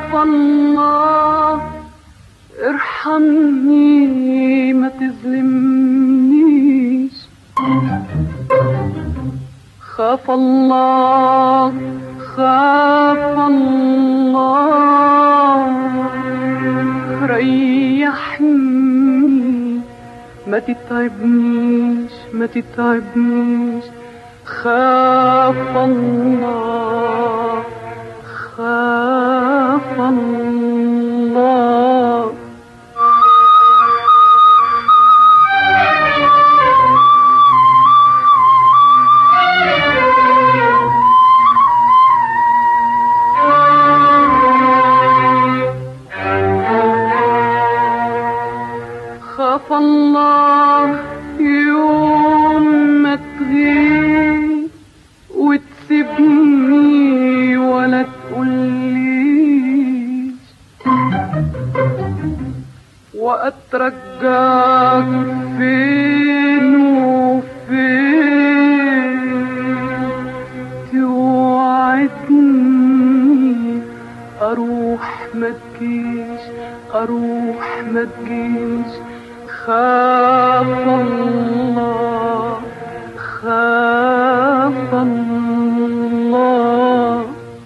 خاف الله ارحمني ما تظلمنيش خاف الله خاف الله ريحني ما تتعبنيش ما تتعبنيش خاف الله خاف الله خاف الله يوم ما تغيب وتسيبني ولا تقوليش واترجاك فين وفين توعدني اروح ما تجيش اروح ما تجيش خاف الله خاف الله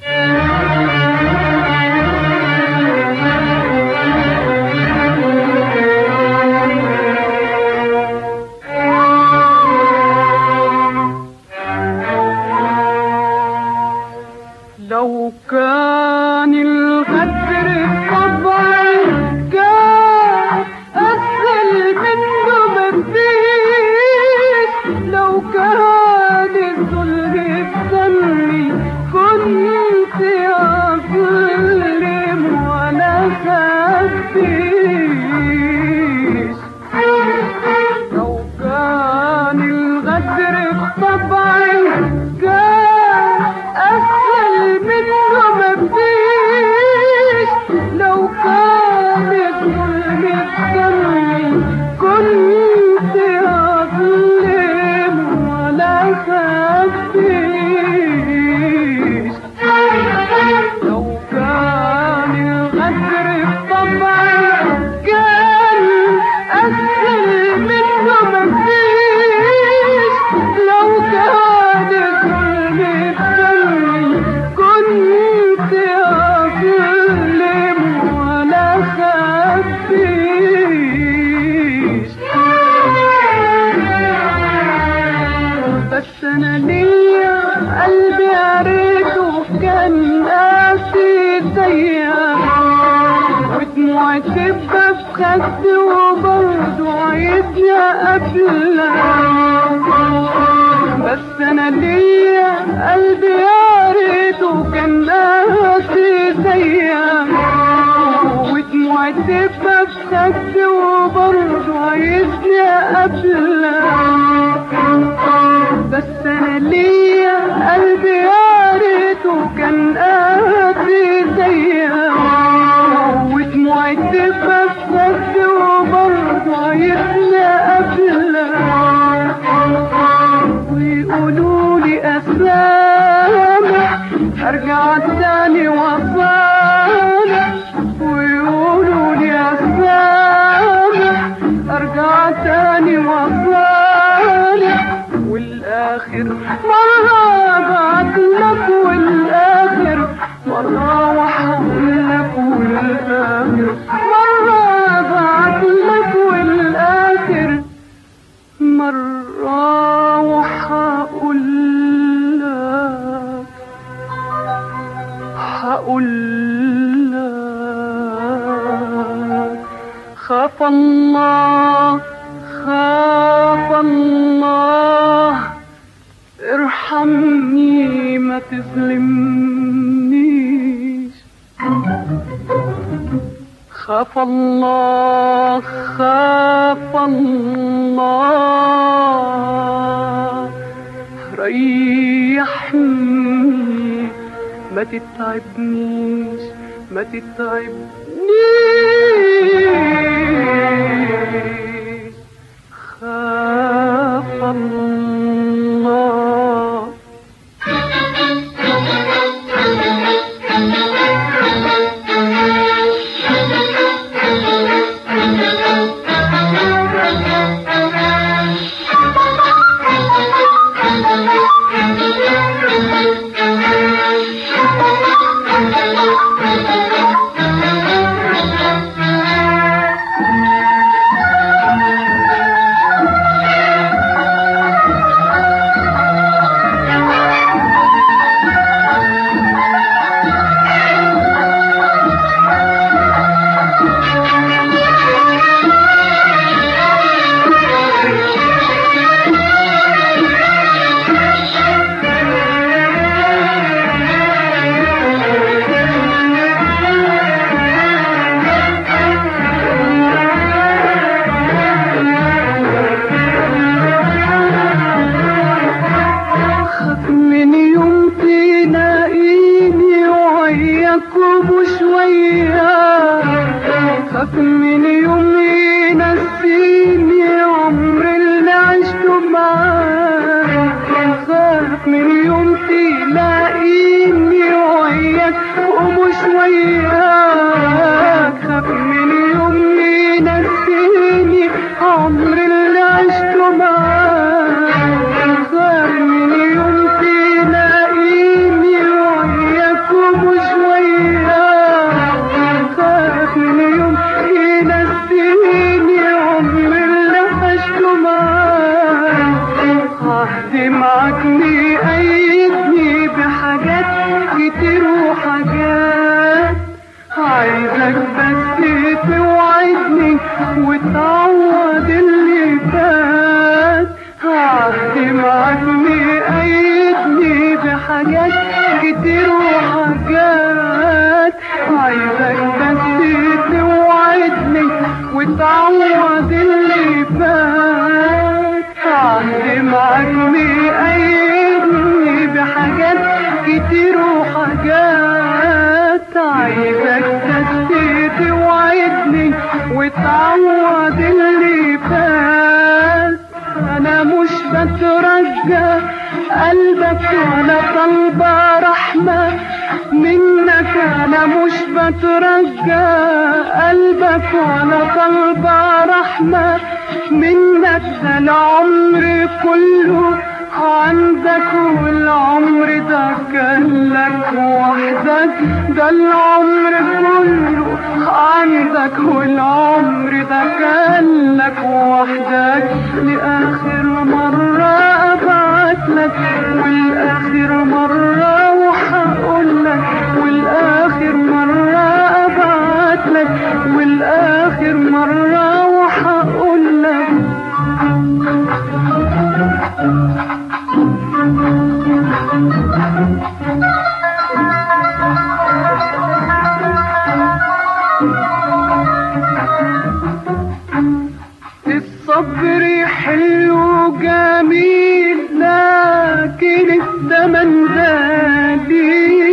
لو كان الغدر طبعا كان أسهل منه مفيش لو كان الظلم بدمي كنت أظلم ولا خفيش لو كان الغدر طبعا كان أسهل منه مفيش لو كان الظلم بدمي كنت أظلم ولا خفيش لو كان الغدر طبعا كان أسهل منه مفيش لو كان الظلم بدمي كنت أظلم ولا خفيش بس أنا ليا قلبي قريته كان قاسي زيك ودموعي تبقى في خدي وبرضه عايزني أقابلك بس أنا ليا قلبي قريته كان قاسي زيك ودموعي تبقى في خدي وبرضه عايزني أقابلك بس انا ليا قلبي يا ريته كان قاسي زيك ودموعي تبقى في خدي وبرضه عايزني اقابلك ويقولوا لي اسامح ارجع تاني واصالح ويقولوا لي اسامح ارجع تاني واصالح والاخر مرة ابعت لك والاخر مرة وحقول لك والاخر مرة ابعت لك والاخر مرة وحقول لك حقول لك خاف الله خاف الله ارحمني ما تظلمنيش خاف الله خاف الله ريحني ما تتعبنيش ما تتعبنيش خاف الله Thank you. وياك ومش وياك خاف من يوم ينسيني عمر اللي عشته معاك خاف من يوم تلاقيني وياك ومش وياك خاف من يوم ينسيني عمر اللي عشته معاك خاف من يوم تلاقيني وياك ومش وياك خاف من يوم ينسيني عمر اللي عشته معاك عهدي معاك مقيدني بحاجات كتير وحاجات عايزك بس توعدني وتعوض اللي فات عهدي معاك مقيدني بحاجات كتير وحاجات عايزك بس توعدني وتعوض اللي فات عهدي معاك مقيدني بحاجات كتير وحاجات عايزك بس توعدني وتعوض اللي فات انا مش بترجى قلبك ولا طالبة رحمة منك انا مش بترجى قلبك ولا طالبة رحمة منك ده العمر كله عندك والعمر ده كان لك وحدك ده العمر كله عندك والعمر ده كان لك وحدك لآخر مرة أبعت لك والآخر مرة وحقول لك والآخر مرة أبعت لك والآخر مرة وحقول لك الصبر حلو جميل لكن الثمن غالي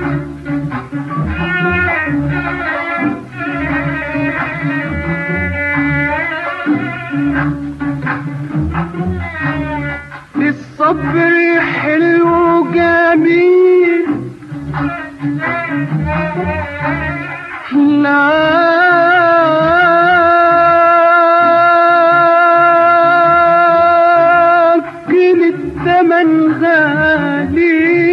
الصبر حلو جميل لكن الثمن غالي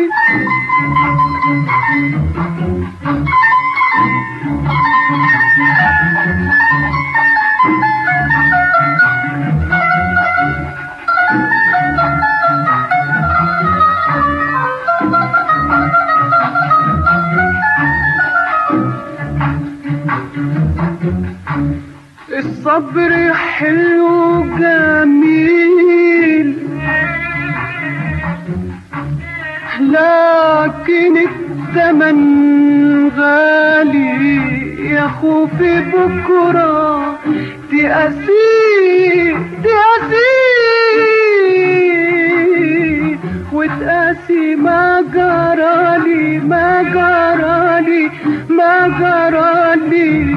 الصبر حلو جميل لكن الثمن غالي يا خوفي بكرة تقاسي تقاسي وتقاسي ما جرالي ما جرالي ما جرالي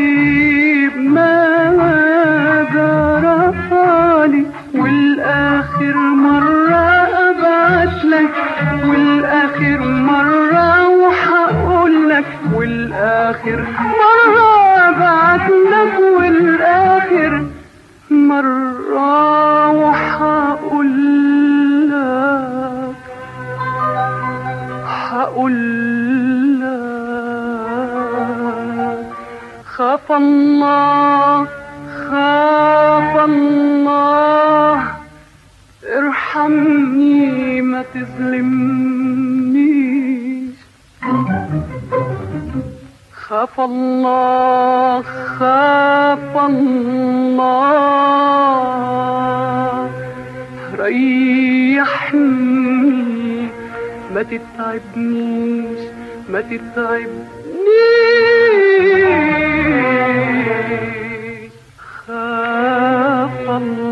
ما جرالي والآخر مرة أبعت لك والآخر مرة وحقول لك والآخر مرة أبعت لك والآخر مرة وحقول لك هقول لك خاف الله خاف الله ارحمني ما تظلمنيش خاف الله خاف الله ريحني ما تتعبنيش ما تتعبنيش خاف الله